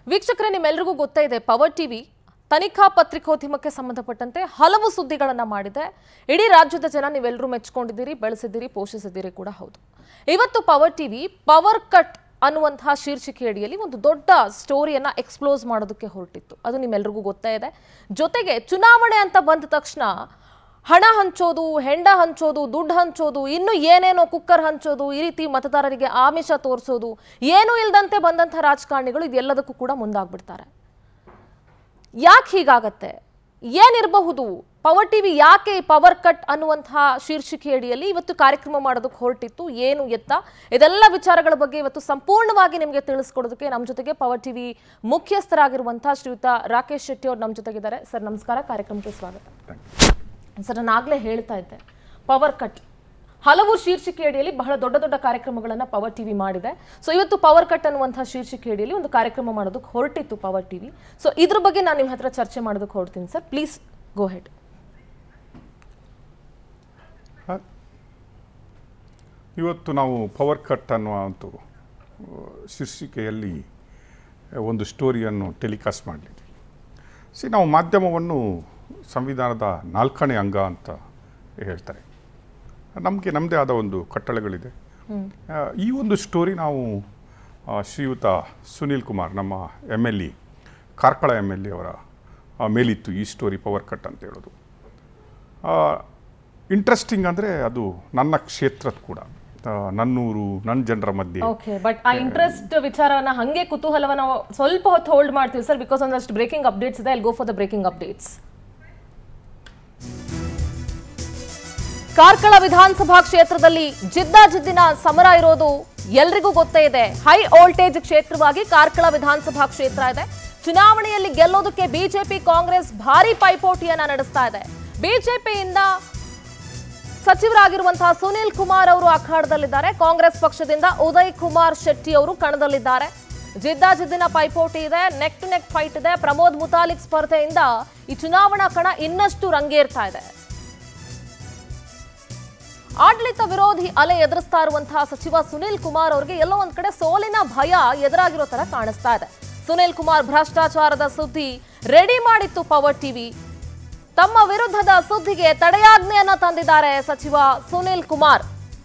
ವೀಕ್ಷಕರೇ ನಿಮ್ಮೆಲ್ರಿಗೂ ಗೊತ್ತೇ ಇದೆ ಪವರ್ ಟಿವಿ ತನಿಖಾ ಪತ್ರಿಕೋದ್ಯಮಕ್ಕೆ ಸಂಬಂಧಪಟ್ಟಂತೆ ಹಲವು ಸುದ್ದಿಗಳನ್ನ ಮಾಡಿದೆ ಇಡೀ ರಾಜ್ಯದ ಜನ ನೀವೆಲ್ಲರೂ ಮೆಚ್ಕೊಂಡಿದ್ದೀರಿ ಬೆಳೆಸಿದ್ದೀರಿ ಪೋಷಿಸಿದ್ದೀರಿ ಕೂಡ ಹೌದು ಇವತ್ತು ಪವರ್ ಟಿವಿ ಪವರ್ ಕಟ್ ಅನ್ನುವಂತಹ ಶೀರ್ಷಿಕೆ ಅಡಿಯಲ್ಲಿ ಒಂದು ದೊಡ್ಡ ಸ್ಟೋರಿಯನ್ನ ಎಕ್ಸ್ಪ್ಲೋಸ್ ಮಾಡೋದಕ್ಕೆ ಹೊರಟಿತ್ತು ಅದು ನಿಮ್ಮೆಲ್ರಿಗೂ ಗೊತ್ತೇ ಇದೆ ಜೊತೆಗೆ ಚುನಾವಣೆ ಅಂತ ಬಂದ ತಕ್ಷಣ ಹಣ ಹಂಚೋದು ಹೆಂಡ ಹಂಚೋದು ದುಡ್ಡು ಹಂಚೋದು ಇನ್ನು ಏನೇನೋ ಕುಕ್ಕರ್ ಹಂಚೋದು ಈ ರೀತಿ ಮತದಾರರಿಗೆ ಆಮಿಷ ತೋರಿಸೋದು ಏನೂ ಇಲ್ದಂತೆ ಬಂದಂಥ ರಾಜಕಾರಣಿಗಳು ಇದೆಲ್ಲದಕ್ಕೂ ಕೂಡ ಮುಂದಾಗ್ಬಿಡ್ತಾರೆ ಯಾಕೆ ಹೀಗಾಗತ್ತೆ ಏನಿರಬಹುದು ಪವರ್ ಟಿವಿ ಯಾಕೆ ಪವರ್ ಕಟ್ ಅನ್ನುವಂತಹ ಶೀರ್ಷಿಕೆ ಅಡಿಯಲ್ಲಿ ಇವತ್ತು ಕಾರ್ಯಕ್ರಮ ಮಾಡೋದಕ್ಕೆ ಹೊರಟಿತ್ತು ಏನು ಎತ್ತ ಇದೆಲ್ಲ ವಿಚಾರಗಳ ಬಗ್ಗೆ ಇವತ್ತು ಸಂಪೂರ್ಣವಾಗಿ ನಿಮಗೆ ತಿಳಿಸ್ಕೊಡೋದಕ್ಕೆ ನಮ್ಮ ಜೊತೆಗೆ ಪವರ್ ಟಿವಿ ಮುಖ್ಯಸ್ಥರಾಗಿರುವಂತಹ ಶ್ರೀಯುತ ರಾಕೇಶ್ ಶೆಟ್ಟಿ ಅವರು ನಮ್ಮ ಜೊತೆಗಿದ್ದಾರೆ ಸರ್ ನಮಸ್ಕಾರ ಕಾರ್ಯಕ್ರಮಕ್ಕೆ ಸ್ವಾಗತ ಸರ್ ನಾನು ಆಗ್ಲೇ ಹೇಳ್ತಾ ಇದ್ದೆ ಪವರ್ ಕಟ್ ಹಲವು ಶೀರ್ಷಿಕೆ ಅಡಿಯಲ್ಲಿ ಬಹಳ ದೊಡ್ಡ ದೊಡ್ಡ ಕಾರ್ಯಕ್ರಮಗಳನ್ನ ಪವರ್ ಟಿವಿ ಮಾಡಿದೆ ಸೊ ಇವತ್ತು ಪವರ್ ಕಟ್ ಅನ್ನುವಂತಹ ಶೀರ್ಷಿಕೆ ಅಡಿಯಲ್ಲಿ ಒಂದು ಕಾರ್ಯಕ್ರಮ ಮಾಡೋದಕ್ಕೆ ಹೊರಟಿತ್ತು ಪವರ್ ಟಿವಿ ಸೊ ಇದ್ರ ಬಗ್ಗೆ ನಾನು ನಿಮ್ಮ ಹತ್ರ ಚರ್ಚೆ ಮಾಡೋದಕ್ಕೆ ಹೊರಡ್ತೀನಿ ಸರ್ ಪ್ಲೀಸ್ ಗೋ ಹೆಡ್ ಇವತ್ತು ನಾವು ಪವರ್ ಕಟ್ ಅನ್ನುವ ಒಂದು ಆ, ಶೀರ್ಷಿಕೆಯಲ್ಲಿ ಒಂದು ಸ್ಟೋರಿಯನ್ನು ಟೆಲಿಕಾಸ್ಟ್ ಮಾಡಲಿದ್ವಿ ಸಿ ನಾವು ಮಾಧ್ಯಮವನ್ನು ಸಂವಿಧಾನದ ನಾಲ್ಕನೇ ಅಂಗ ಅಂತ ಹೇಳ್ತಾರೆ ನಮಗೆ ನಮ್ಮದೇ ಆದ ಒಂದು ಕಟ್ಟಳೆಗಳಿದೆ ಆ, ಈ ಒಂದು ಸ್ಟೋರಿ ನಾವು ಆ, ಶ್ರೀಯುತ ಸುನೀಲ್ ಕುಮಾರ್ ನಮ್ಮ M L A Karkala M L A ಅವರ ಆ, ಮೇಲಿತ್ತು ಈ ಸ್ಟೋರಿ ಪವರ್ ಕಟ್ ಅಂತ ಹೇಳೋದು ಇಂಟ್ರೆಸ್ಟಿಂಗ್ ಅಂದರೆ ಅದು ನನ್ನ ಕ್ಷೇತ್ರದ ಕೂಡ ಆ, ನನ್ನೂರು ನನ್ನ ಜನರ ಮಧ್ಯೆ ಓಕೆ ಬಟ್ ಆ ಇಂಟ್ರೆಸ್ಟ್ ವಿಚಾರವನ್ನ ಹಂಗೆ ಕುತೂಹಲವನ್ನ ಸ್ವಲ್ಪ ಹೊತ್ತು ಹೋಲ್ಡ್ ಮಾಡ್ತೀವಿ ಸರ್ ಬಿಕಾಸ್ ಒಂದಷ್ಟು ಬ್ರೇಕಿಂಗ್ ಅಪ್ಡೇಟ್ಸ್ ಇದೆ ಅಲ್ಲಿ go for the breaking updates Karkala ವಿಧಾನಸಭಾ ಕ್ಷೇತ್ರದಲ್ಲಿ ಜಿದ್ದಾಜಿದ್ದಿನ ಸಮರ ಇರೋದು ಎಲ್ರಿಗೂ ಗೊತ್ತೇ ಇದೆ ಹೈ ವೋಲ್ಟೇಜ್ ಕ್ಷೇತ್ರವಾಗಿ ಕಾರ್ಕಳ ವಿಧಾನಸಭಾ ಕ್ಷೇತ್ರ ಇದೆ ಚುನಾವಣೆಯಲ್ಲಿ ಗೆಲ್ಲೋದಕ್ಕೆ ಬಿಜೆಪಿ ಕಾಂಗ್ರೆಸ್ ಭಾರಿ ಪೈಪೋಟಿಯನ್ನ ನಡೆಸ್ತಾ ಇದೆ ಬಿಜೆಪಿಯಿಂದ ಸಚಿವರಾಗಿರುವಂತಹ ಸುನೀಲ್ ಕುಮಾರ್ ಅವರು ಅಖಾಡದಲ್ಲಿದ್ದಾರೆ ಕಾಂಗ್ರೆಸ್ ಪಕ್ಷದಿಂದ ಉದಯ್ ಕುಮಾರ್ ಶೆಟ್ಟಿ ಅವರು ಕಣದಲ್ಲಿದ್ದಾರೆ ಜಿದ್ದಾಜಿದ್ದಿನ ಪೈಪೋಟಿ ಇದೆ ನೆಕ್ ಟು ನೆಕ್ ಫೈಟ್ ಇದೆ ಪ್ರಮೋದ್ ಮುತಾಲಿಕ್ ಸ್ಪರ್ಧೆಯಿಂದ ಈ ಚುನಾವಣಾ ಕಣ ಇನ್ನಷ್ಟು ರಂಗೇರ್ತಾ ಇದೆ ಆಡಳಿತ ವಿರೋಧಿ ಅಲೆ ಎದುರಿಸ್ತಾ ಇರುವಂತಹ ಸಚಿವ ಸುನೀಲ್ ಕುಮಾರ್ ಅವರಿಗೆ ಎಲ್ಲೋ ಒಂದ್ ಕಡೆ ಸೋಲಿನ ಭಯ ಎದುರಾಗಿರೋ ತರ ಕಾಣಿಸ್ತಾ ಇದೆ ಸುನೀಲ್ ಕುಮಾರ್ ಭ್ರಷ್ಟಾಚಾರದ ಸುದ್ದಿ ರೆಡಿ ಮಾಡಿತ್ತು ಪವರ್ ಟಿವಿ ತಮ್ಮ ವಿರುದ್ಧದ ಸುದ್ದಿಗೆ ತಡೆಯಾಜ್ಞೆಯನ್ನ ತಂದಿದ್ದಾರೆ ಸಚಿವ ಸುನೀಲ್ ಕುಮಾರ್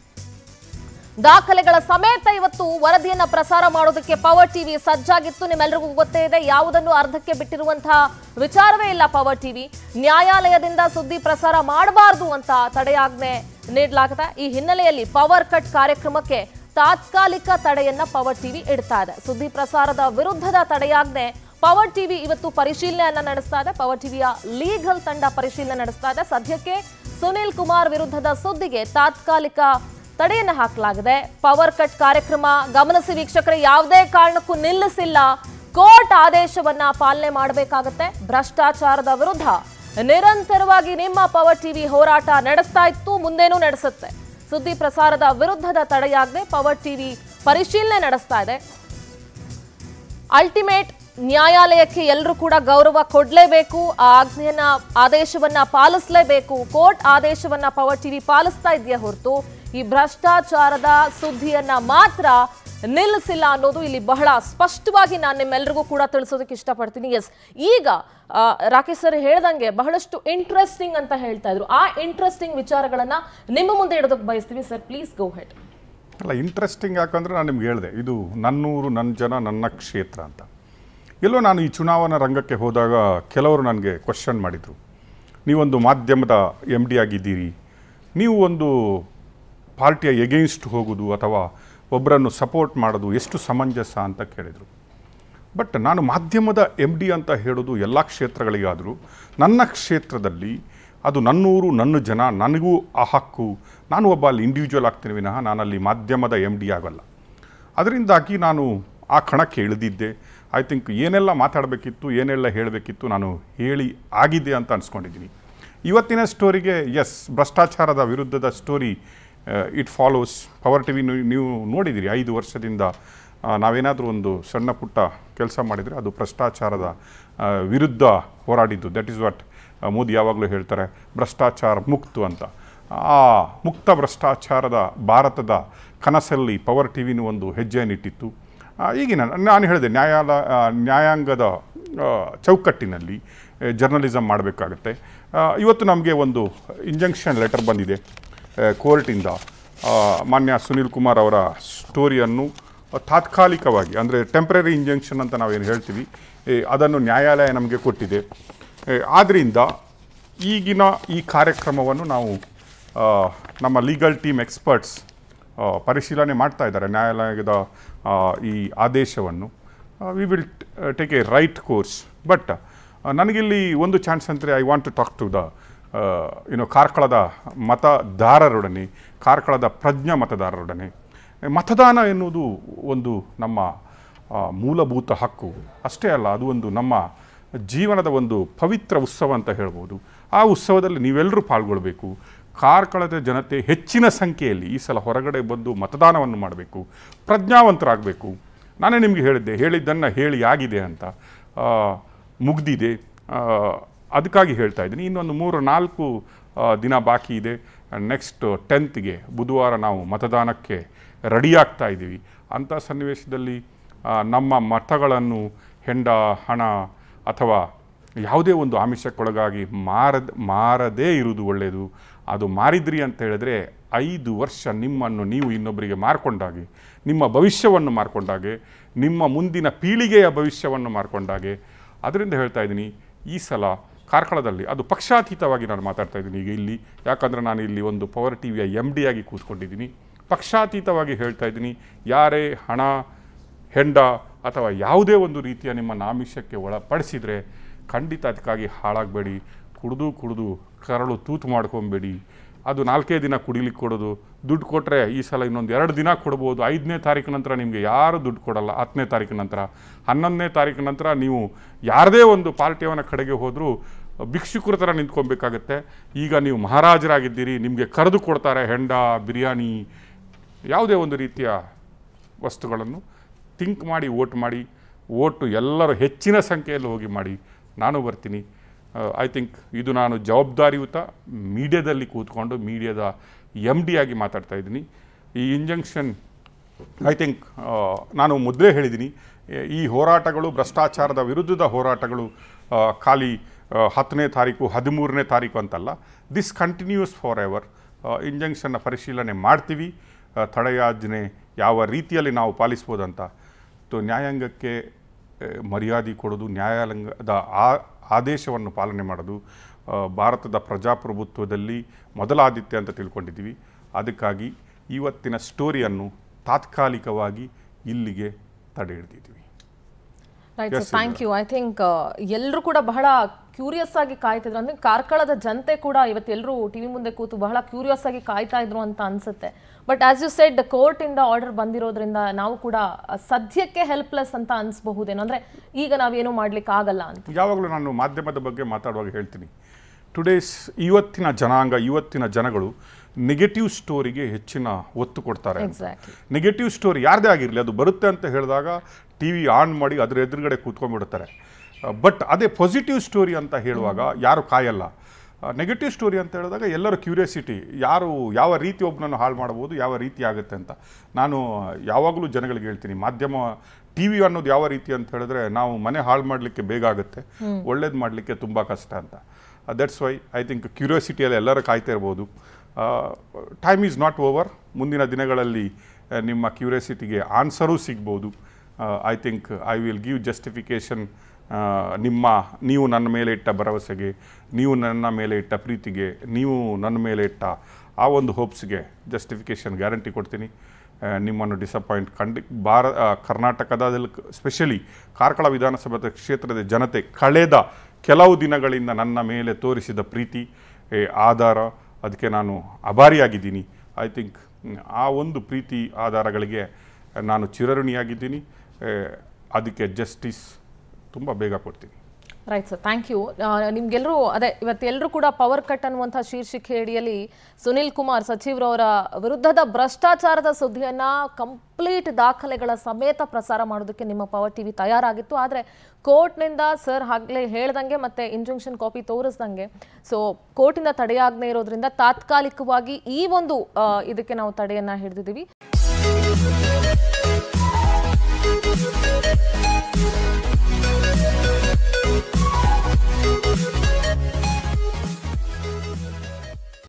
ದಾಖಲೆಗಳ ಸಮೇತ ಇವತ್ತು ವರದಿಯನ್ನ ಪ್ರಸಾರ ಮಾಡೋದಕ್ಕೆ ಪವರ್ ಟಿವಿ ಸಜ್ಜಾಗಿತ್ತು ನಿಮ್ಮೆಲ್ಲರಿಗೂ ಗೊತ್ತೇ ಇದೆ ಯಾವುದನ್ನು ಅರ್ಧಕ್ಕೆ ಬಿಟ್ಟಿರುವಂತಹ ವಿಚಾರವೇ ಇಲ್ಲ ಪವರ್ ಟಿವಿ ನ್ಯಾಯಾಲಯದಿಂದ ಸುದ್ದಿ ಪ್ರಸಾರ ಮಾಡಬಾರದು ಅಂತ ತಡೆಯಾಜ್ಞೆ ನೀಡಲಾಗಿದೆ ಈ ಹಿನ್ನೆಲೆಯಲ್ಲಿ ಪವರ್ ಕಟ್ ಕಾರ್ಯಕ್ರಮಕ್ಕೆ ತಾತ್ಕಾಲಿಕ ತಡೆಯನ್ನ ಪವರ್ ಟಿವಿ ಇಡ್ತಾ ಇದೆ ಸುದ್ದಿ ಪ್ರಸಾರದ ವಿರುದ್ಧದ ತಡೆಯಾಜ್ಞೆ ಪವರ್ ಟಿವಿ ಇವತ್ತು ಪರಿಶೀಲನೆಯನ್ನ ನಡೆಸ್ತಾ ಇದೆ ಪವರ್ ಟಿವಿಯ ಲೀಗಲ್ ತಂಡ ಪರಿಶೀಲನೆ ನಡೆಸ್ತಾ ಇದೆ ಸದ್ಯಕ್ಕೆ ಸುನೀಲ್ ಕುಮಾರ್ ವಿರುದ್ಧದ ಸುದ್ದಿಗೆ ತಾತ್ಕಾಲಿಕ ತಡೆಯನ್ನು ಹಾಕಲಾಗಿದೆ ಪವರ್ ಕಟ್ ಕಾರ್ಯಕ್ರಮ ಗಮನಿಸಿ ವೀಕ್ಷಕರೇ ಯಾವುದೇ ಕಾರಣಕ್ಕೂ ನಿಲ್ಲಿಸಿಲ್ಲ ಕೋರ್ಟ್ ಆದೇಶವನ್ನ ಪಾಲನೆ ಮಾಡಬೇಕಾಗತ್ತೆ ಭ್ರಷ್ಟಾಚಾರದ ವಿರುದ್ಧ ನಿರಂತರವಾಗಿ ನಿಮ್ಮ ಪವರ್ ಟಿವಿ ಹೋರಾಟ ನಡೆಸ್ತಾ ಇತ್ತು ಮುಂದೇನೂ ನಡೆಸುತ್ತೆ ಸುದ್ದಿ ಪ್ರಸಾರದ ವಿರುದ್ಧದ ತಡೆಯಾಗದೆ ಪವರ್ ಟಿವಿ ಪರಿಶೀಲನೆ ನಡೆಸ್ತಾ ಇದೆ ಅಲ್ಟಿಮೇಟ್ ನ್ಯಾಯಾಲಯಕ್ಕೆ ಎಲ್ಲರೂ ಕೂಡ ಗೌರವ ಕೊಡಲೇಬೇಕು ಆ ಆಜ್ಞೆಯನ್ನ ಆದೇಶವನ್ನ ಪಾಲಿಸಲೇಬೇಕು ಕೋರ್ಟ್ ಆದೇಶವನ್ನ ಪವರ್ ಟಿವಿ ಪಾಲಿಸ್ತಾ ಇದೆಯಾ ಹೊರತು ಈ ಭ್ರಷ್ಟಾಚಾರದ ಸುದ್ದಿಯನ್ನ ಮಾತ್ರ ನಿಲ್ಲಿಸಿಲ್ಲ ಅನ್ನೋದು ಇಲ್ಲಿ ಬಹಳ ಸ್ಪಷ್ಟವಾಗಿ ನಾನು ನಿಮ್ಮೆಲ್ಲರಿಗೂ ಕೂಡ ತಿಳಿಸೋದಕ್ಕೆ ಇಷ್ಟಪಡ್ತೀನಿ ಎಸ್ ಈಗ ಆ, ರಾಕೇಶ್ ಸರ್ ಹೇಳ್ದಂಗೆ ಬಹಳಷ್ಟು ಇಂಟ್ರೆಸ್ಟಿಂಗ್ ಅಂತ ಹೇಳ್ತಾ ಇದ್ರು ಆ ಇಂಟ್ರೆಸ್ಟಿಂಗ್ ವಿಚಾರಗಳನ್ನ ನಿಮ್ಮ ಮುಂದೆ ಇಡೋದಕ್ಕೆ ಬಯಸ್ತೀವಿ ಸರ್ ಪ್ಲೀಸ್ ಗೋ ಹೆಡ್ ಅಲ್ಲ ಇಂಟ್ರೆಸ್ಟಿಂಗ್ ಯಾಕಂದರೆ ನಾನು ನಿಮ್ಗೆ ಹೇಳಿದೆ ಇದು ನನ್ನೂರು ನನ್ನ ಜನ ನನ್ನ ಕ್ಷೇತ್ರ ಅಂತ ಎಲ್ಲೋ ನಾನು ಈ ಚುನಾವಣಾ ರಂಗಕ್ಕೆ ಹೋದಾಗ ಕೆಲವರು ನನಗೆ ಕ್ವಶನ್ ಮಾಡಿದರು ನೀವೊಂದು ಮಾಧ್ಯಮದ ಎಮ್ ಡಿ ಆಗಿದ್ದೀರಿ ನೀವು ಒಂದು ಪಾರ್ಟಿಯ ಎಗೇನ್ಸ್ಟ್ ಹೋಗೋದು ಅಥವಾ ಒಬ್ಬರನ್ನು ಸಪೋರ್ಟ್ ಮಾಡೋದು ಎಷ್ಟು ಸಮಂಜಸ ಅಂತ ಕೇಳಿದರು ಬಟ್ ನಾನು ಮಾಧ್ಯಮದ ಎಮ್ ಡಿ ಅಂತ ಹೇಳೋದು ಎಲ್ಲ ಕ್ಷೇತ್ರಗಳಿಗಾದರೂ ನನ್ನ ಕ್ಷೇತ್ರದಲ್ಲಿ ಅದು ನನ್ನೂರು ನನ್ನ ಜನ ನನಗೂ ಆ ಹಕ್ಕು ನಾನು ಒಬ್ಬ ಅಲ್ಲಿ ಇಂಡಿವಿಜುವಲ್ ಆಗ್ತೀನಿ ವಿನಃ ನಾನಲ್ಲಿ ಮಾಧ್ಯಮದ ಎಮ್ ಡಿ ಆಗೋಲ್ಲ ಅದರಿಂದಾಗಿ ನಾನು ಆ ಕಣಕ್ಕೆ ಇಳಿದಿದ್ದೆ ಐ ಥಿಂಕ್ ಏನೆಲ್ಲ ಮಾತಾಡಬೇಕಿತ್ತು ಏನೆಲ್ಲ ಹೇಳಬೇಕಿತ್ತು ನಾನು ಹೇಳಿ ಆಗಿದೆ ಅಂತ ಅನ್ಸ್ಕೊಂಡಿದ್ದೀನಿ ಇವತ್ತಿನ ಸ್ಟೋರಿಗೆ ಎಸ್ ಭ್ರಷ್ಟಾಚಾರದ ವಿರುದ್ಧದ story it follows power T V ನೀವು ನೋಡಿದ್ದೀರಿ ಐದು ವರ್ಷದಿಂದ ಆ, ನಾವೇನಾದರೂ ಒಂದು ಸಣ್ಣ ಪುಟ್ಟ ಕೆಲಸ ಮಾಡಿದರೆ ಅದು ಭ್ರಷ್ಟಾಚಾರದ ಆ, ವಿರುದ್ಧ ಹೋರಾಡಿದ್ದು ದಟ್ ಈಸ್ ವಾಟ್ ಮೋದಿ ಯಾವಾಗಲೂ ಹೇಳ್ತಾರೆ ಭ್ರಷ್ಟಾಚಾರ ಮುಕ್ತು ಅಂತ ಆ ಮುಕ್ತ ಭ್ರಷ್ಟಾಚಾರದ ಭಾರತದ ಕನಸಲ್ಲಿ ಪವರ್ ಟಿ ವಿನೂ ಒಂದು ಹೆಜ್ಜೆಯನ್ನಿಟ್ಟಿತ್ತು ಆ, ಈಗಿನ ನಾನು ಹೇಳಿದೆ ನ್ಯಾಯಾಲ ಆ, ನ್ಯಾಯಾಂಗದ ಆ, ಚೌಕಟ್ಟಿನಲ್ಲಿ ಜರ್ನಲಿಸಮ್ ಮಾಡಬೇಕಾಗತ್ತೆ ಇವತ್ತು ನಮಗೆ ಒಂದು ಇಂಜಂಕ್ಷನ್ ಲೆಟರ್ ಬಂದಿದೆ ಕೋರ್ಟಿಂದ ಮಾನ್ಯ ಸುನೀಲ್ ಕುಮಾರ್ ಅವರ ಸ್ಟೋರಿಯನ್ನು ತಾತ್ಕಾಲಿಕವಾಗಿ ಅಂದರೆ ಟೆಂಪ್ರರಿ ಇಂಜಂಕ್ಷನ್ ಅಂತ ನಾವೇನು ಹೇಳ್ತೀವಿ ಏ, ಅದನ್ನು ನ್ಯಾಯಾಲಯ ನಮಗೆ ಕೊಟ್ಟಿದೆ ಆದ್ದರಿಂದ ಈಗಿನ ಈ ಕಾರ್ಯಕ್ರಮವನ್ನು ನಾವು ಆ, ನಮ್ಮ ಲೀಗಲ್ ಟೀಮ್ ಎಕ್ಸ್ಪರ್ಟ್ಸ್ ಪರಿಶೀಲನೆ ಮಾಡ್ತಾ ಇದ್ದಾರೆ ನ್ಯಾಯಾಲಯದ ಆ, ಈ ಆದೇಶವನ್ನು we will take a right course but ನನಗಿಲ್ಲಿ ಒಂದು ಚಾನ್ಸ್ ಅಂದರೆ I want to talk to the ಏನು ಕಾರ್ಕಳದ ಮತದಾರರೊಡನೆ ಕಾರ್ಕಳದ ಪ್ರಜ್ಞಾ ಮತದಾರರೊಡನೆ ಮತದಾನ ಎನ್ನುವುದು ಒಂದು ನಮ್ಮ ಆ, ಮೂಲಭೂತ ಹಕ್ಕು ಅಷ್ಟೇ ಅಲ್ಲ ಅದು ಒಂದು ನಮ್ಮ ಜೀವನದ ಒಂದು ಪವಿತ್ರ ಉತ್ಸವ ಅಂತ ಹೇಳ್ಬೋದು ಆ ಉತ್ಸವದಲ್ಲಿ ನೀವೆಲ್ಲರೂ ಪಾಲ್ಗೊಳ್ಬೇಕು ಕಾರ್ಕಳದ ಜನತೆ ಹೆಚ್ಚಿನ ಸಂಖ್ಯೆಯಲ್ಲಿ ಈ ಸಲ ಹೊರಗಡೆ ಬಂದು ಮತದಾನವನ್ನು ಮಾಡಬೇಕು ಪ್ರಜ್ಞಾವಂತರಾಗಬೇಕು ನಾನೇ ನಿಮಗೆ ಹೇಳಿದ್ದೆ ಹೇಳಿದ್ದನ್ನು ಹೇಳಿ ಆಗಿದೆ ಅಂತ ಆ, ಮುಗ್ದಿದೆ ಆ, ಅದಕ್ಕಾಗಿ ಹೇಳ್ತಾ ಇದ್ದೀನಿ ಇನ್ನೊಂದು ಮೂರು ನಾಲ್ಕು ಆ, ದಿನ ಬಾಕಿ ಇದೆ ನೆಕ್ಸ್ಟ್ ಟೆಂತ್ಗೆ ಬುಧವಾರ ನಾವು ಮತದಾನಕ್ಕೆ ರೆಡಿ ಆಗ್ತಾ ಇದ್ದೀವಿ ಅಂಥ ಸನ್ನಿವೇಶದಲ್ಲಿ ಆ, ನಮ್ಮ ಮತಗಳನ್ನು ಹೆಂಡ ಹಣ ಅಥವಾ ಯಾವುದೇ ಒಂದು ಆಮಿಷಕ್ಕೊಳಗಾಗಿ ಮಾರದ ಮಾರದೇ ಇರುವುದು ಒಳ್ಳೆಯದು ಅದು ಮಾರಿದ್ರಿ ಅಂತ ಹೇಳಿದ್ರೆ ಐದು ವರ್ಷ ನಿಮ್ಮನ್ನು ನೀವು ಇನ್ನೊಬ್ಬರಿಗೆ ಮಾರ್ಕೊಂಡಾಗೆ ನಿಮ್ಮ ಭವಿಷ್ಯವನ್ನು ಮಾರ್ಕೊಂಡಾಗೆ ನಿಮ್ಮ ಮುಂದಿನ ಪೀಳಿಗೆಯ ಭವಿಷ್ಯವನ್ನು ಮಾರ್ಕೊಂಡಾಗೆ ಅದರಿಂದ ಹೇಳ್ತಾ ಇದ್ದೀನಿ ಈ ಸಲ ಕಾರ್ಕಳದಲ್ಲಿ ಅದು ಪಕ್ಷಾತೀತವಾಗಿ ನಾನು ಮಾತಾಡ್ತಾ ಇದ್ದೀನಿ ಈಗ ಇಲ್ಲಿ ಯಾಕಂದರೆ ನಾನು ಇಲ್ಲಿ ಒಂದು ಪವರ್ ಟಿ ವಿಯ ಎಮ್ ಡಿ ಆಗಿ ಕೂತ್ಕೊಂಡಿದ್ದೀನಿ ಪಕ್ಷಾತೀತವಾಗಿ ಹೇಳ್ತಾ ಇದ್ದೀನಿ ಯಾರೇ ಹಣ ಹೆಂಡ ಅಥವಾ ಯಾವುದೇ ಒಂದು ರೀತಿಯ ನಿಮ್ಮ ನಾಮಿಷಕ್ಕೆ ಒಳಪಡಿಸಿದರೆ ಖಂಡಿತ ಅದಕ್ಕಾಗಿ ಹಾಳಾಗಬೇಡಿ ಕುಡಿದು ಕುಡಿದು ಕರಳು ತೂತು ಮಾಡ್ಕೊಬೇಡಿ ಅದು ನಾಲ್ಕೇ ದಿನ ಕುಡಿಲಿಕ್ಕೆ ಕೊಡೋದು ದುಡ್ಡು ಕೊಟ್ಟರೆ ಈ ಸಲ ಇನ್ನೊಂದು ಎರಡು ದಿನ ಕೊಡ್ಬೋದು ಐದನೇ ತಾರೀಕು ನಂತರ ನಿಮಗೆ ಯಾರು ದುಡ್ಡು ಕೊಡಲ್ಲ ಹತ್ತನೇ ತಾರೀಕು ನಂತರ ಹನ್ನೊಂದನೇ ತಾರೀಕು ನಂತರ ನೀವು ಯಾರದೇ ಒಂದು ಪಾರ್ಟಿಯವನ ಕಡೆಗೆ ಹೋದರೂ ಭಿಕ್ಷುಕರ ಥರ ನಿಂತ್ಕೊಬೇಕಾಗತ್ತೆ ಈಗ ನೀವು ಮಹಾರಾಜರಾಗಿದ್ದೀರಿ ನಿಮಗೆ ಕರೆದು ಕೊಡ್ತಾರೆ ಹೆಂಡ ಬಿರಿಯಾನಿ ಯಾವುದೇ ಒಂದು ರೀತಿಯ ವಸ್ತುಗಳನ್ನು ಥಿಂಕ್ ಮಾಡಿ ವೋಟ್ ಮಾಡಿ ವೋಟು ಎಲ್ಲರೂ ಹೆಚ್ಚಿನ ಸಂಖ್ಯೆಯಲ್ಲಿ ಹೋಗಿ ಮಾಡಿ ನಾನು ಬರ್ತೀನಿ ಐ ಥಿಂಕ್ ಇದು ನಾನು ಜವಾಬ್ದಾರಿಯುತ ಮೀಡಿಯಾದಲ್ಲಿ ಕೂತ್ಕೊಂಡು ಮೀಡಿಯಾದ ಎಮ್ ಡಿ ಆಗಿ ಮಾತಾಡ್ತಾ ಇದ್ದೀನಿ ಈ ಇಂಜಂಕ್ಷನ್ ಐ ಥಿಂಕ್ ನಾನು ಮೊದಲೇ ಹೇಳಿದ್ದೀನಿ ಎ- ಈ ಹೋರಾಟಗಳು ಭ್ರಷ್ಟಾಚಾರದ ವಿರುದ್ಧದ ಹೋರಾಟಗಳು ಆ, ಖಾಲಿ ಆ, ಹತ್ತನೇ ತಾರೀಕು ಹದಿಮೂರನೇ ತಾರೀಕು ಅಂತಲ್ಲ ದಿಸ್ ಕಂಟಿನ್ಯೂಸ್ ಫಾರ್ ಎವರ್ ಇಂಜಂಕ್ಷನ್ನ ಪರಿಶೀಲನೆ ಮಾಡ್ತೀವಿ ಆ, ತಡೆಯಾಜ್ಞೆ ಯಾವ ರೀತಿಯಲ್ಲಿ ನಾವು ಪಾಲಿಸ್ಬೋದಂತ ತು ನ್ಯಾಯಾಂಗಕ್ಕೆ ಆ, ಮರ್ಯಾದೆ ಕೊಡೋದು ನ್ಯಾಯಾಲಯದ ಆ ಆದೇಶವನ್ನು ಪಾಲನೆ ಮಾಡೋದು ಆ, ಭಾರತದ ಪ್ರಜಾಪ್ರಭುತ್ವದಲ್ಲಿ ಮೊದಲ ಆದಿತ್ಯ ಅಂತ ತಿಳ್ಕೊಂಡಿದ್ದೀವಿ ಅದಕ್ಕಾಗಿ ಇವತ್ತಿನ ಸ್ಟೋರಿಯನ್ನು ತಾತ್ಕಾಲಿಕವಾಗಿ ಇಲ್ಲಿಗೆ ತಡೆ ಹಿಡಿದಿದ್ದೀವಿ right Yes, sir thank you I think ಎಲ್ಲರೂ ಕೂಡ ಬಹಳ ಕ್ಯೂರಿಯಸ್ ಆಗಿ ಕಾಯ್ತಿದ್ರು ಅಂದ್ರೆ ಕಾರ್ಕಳದ ಜನತೆ ಕೂಡ ಇವತ್ತು ಎಲ್ಲರೂ ಟಿವಿ ಮುಂದೆ ಕೂತು ಬಹಳ ಕ್ಯೂರಿಯಸ್ ಆಗಿ ಕಾಯ್ತಾ ಇದ್ರು ಅಂತ ಅನ್ಸುತ್ತೆ but as you said court ಇಂದ ಆರ್ಡರ್ ಬಂದಿರೋದ್ರಿಂದ ನಾವು ಕೂಡ ಅಹ್, ಸದ್ಯಕ್ಕೆ ಹೆಲ್ಪ್ಲೆಸ್ ಅಂತ ಅನ್ಸ್ಬಹುದೇನೋ ಅಂದ್ರೆ ಈಗ ನಾವೇನು ಮಾಡ್ಲಿಕ್ಕೆ ಆಗಲ್ಲ ಅಂತ ಯಾವಾಗಲೂ ನಾನು ಮಾಧ್ಯಮದ ಬಗ್ಗೆ ಮಾತಾಡುವಾಗ ಹೇಳ್ತೀನಿ ಟುಡೇಸ್ ಇವತ್ತಿನ ಜನಾಂಗ ಇವತ್ತಿನ ಜನಗಳು ನೆಗೆಟಿವ್ ಸ್ಟೋರಿಗೆ ಹೆಚ್ಚಿನ ಒತ್ತು ಕೊಡ್ತಾರೆ ಅಂತ. ಎಕ್ಸಾಕ್ಟ್ಲಿ ನೆಗೆಟಿವ್ ಸ್ಟೋರಿ ಯಾರದೇ ಆಗಿರಲಿ ಅದು ಬರುತ್ತೆ ಅಂತ ಹೇಳಿದಾಗ ಟಿ ವಿ ಆನ್ ಮಾಡಿ ಅದ್ರ ಎದುರುಗಡೆ ಕೂತ್ಕೊಂಡ್ಬಿಡ್ತಾರೆ ಬಟ್ ಅದೇ ಪಾಸಿಟಿವ್ ಸ್ಟೋರಿ ಅಂತ ಹೇಳುವಾಗ ಯಾರು ಕಾಯಲ್ಲ ನೆಗೆಟಿವ್ ಸ್ಟೋರಿ ಅಂತ ಹೇಳಿದಾಗ ಎಲ್ಲರ ಕ್ಯೂರಿಯಾಸಿಟಿ ಯಾರು ಯಾವ ರೀತಿ ಒಬ್ಬನನ್ನು ಹಾಳು ಮಾಡ್ಬೋದು ಯಾವ ರೀತಿ ಆಗುತ್ತೆ ಅಂತ ನಾನು ಯಾವಾಗಲೂ ಜನಗಳಿಗೆ ಹೇಳ್ತೀನಿ ಮಾಧ್ಯಮ ಟಿ ವಿ ಅನ್ನೋದು ಯಾವ ರೀತಿ ಅಂತ ಹೇಳಿದ್ರೆ ನಾವು ಮನೆ ಹಾಳು ಮಾಡಲಿಕ್ಕೆ ಬೇಗ ಆಗುತ್ತೆ ಒಳ್ಳೇದು ಮಾಡಲಿಕ್ಕೆ ತುಂಬ ಕಷ್ಟ ಅಂತ ದಟ್ಸ್ ವೈ ಐ ಥಿಂಕ್ ಕ್ಯೂರಿಯಾಸಿಟಿಯಲ್ಲಿ ಎಲ್ಲರೂ ಕಾಯ್ತಾ ಇರ್ಬೋದು ಟೈಮ್ ಈಸ್ ನಾಟ್ ಓವರ್ ಮುಂದಿನ ದಿನಗಳಲ್ಲಿ ಆ, ನಿಮ್ಮ ಕ್ಯೂರಿಯಾಸಿಟಿಗೆ ಆನ್ಸರೂ ಸಿಗ್ಬೋದು I think I will give justification ನಿಮ್ಮ ನೀವು ನನ್ನ ಮೇಲೆ ಇಟ್ಟ ಭರವಸೆಗೆ ನೀವು ನನ್ನ ಮೇಲೆ ಇಟ್ಟ ಪ್ರೀತಿಗೆ ನೀವು ನನ್ನ ಮೇಲೆ ಇಟ್ಟ ಆ ಒಂದು ಹೋಪ್ಸ್ಗೆ ಜಸ್ಟಿಫಿಕೇಷನ್ ಗ್ಯಾರಂಟಿ ಕೊಡ್ತೀನಿ ಆ, ನಿಮ್ಮನ್ನು ಡಿಸಪಾಯಿಂಟ್ ಖಂಡಿ ಭಾರ ಆ, ಕರ್ನಾಟಕದಲ್ಲಿ ಸ್ಪೆಷಲಿ ಕಾರ್ಕಳ ವಿಧಾನಸಭಾ ಕ್ಷೇತ್ರದ ಜನತೆ ಕಳೆದ ಕೆಲವು ದಿನಗಳಿಂದ ನನ್ನ ಮೇಲೆ ತೋರಿಸಿದ ಪ್ರೀತಿ ಏ, ಆಧಾರ ಅದಕ್ಕೆ ನಾನು ಆಭಾರಿಯಾಗಿದ್ದೀನಿ ಐ ಥಿಂಕ್ ಆ ಒಂದು ಪ್ರೀತಿ ಆಧಾರಗಳಿಗೆ ನಾನು ಚಿರಋಣಿಯಾಗಿದ್ದೀನಿ ಏ, ಅದಕ್ಕೆ ಜಸ್ಟಿಸ್ ತುಂಬ ಬೇಗ ಕೊಡ್ತೀನಿ ರೈಟ್ ಸರ್ ಥ್ಯಾಂಕ್ ಯು ನಿಮ್ಗೆಲ್ಲರೂ ಅದೇ ಇವತ್ತೆಲ್ಲರೂ ಕೂಡ ಪವರ್ ಕಟ್ ಅನ್ನುವಂಥ ಶೀರ್ಷಿಕೆ ಅಡಿಯಲ್ಲಿ ಸುನಿಲ್ ಕುಮಾರ್ ಸಚಿವರವರ ವಿರುದ್ಧದ ಭ್ರಷ್ಟಾಚಾರದ ಸುದ್ದಿಯನ್ನ ಕಂಪ್ಲೀಟ್ ದಾಖಲೆಗಳ ಸಮೇತ ಪ್ರಸಾರ ಮಾಡೋದಕ್ಕೆ ನಿಮ್ಮ ಪವರ್ ಟಿವಿ ತಯಾರಾಗಿತ್ತು ಆದರೆ ಕೋರ್ಟ್ನಿಂದ ಸರ್ ಆಗಲೇ ಹೇಳ್ದಂಗೆ ಮತ್ತೆ ಇಂಜಂಕ್ಷನ್ ಕಾಪಿ ತೋರಿಸ್ದಂಗೆ ಸೊ ಕೋರ್ಟಿಂದ ತಡೆಯಾಗದೇ ಇರೋದ್ರಿಂದ ತಾತ್ಕಾಲಿಕವಾಗಿ ಈ ಒಂದು ಆ, ಇದಕ್ಕೆ ನಾವು ತಡೆಯನ್ನ ಹಿಡಿದಿದ್ದೀವಿ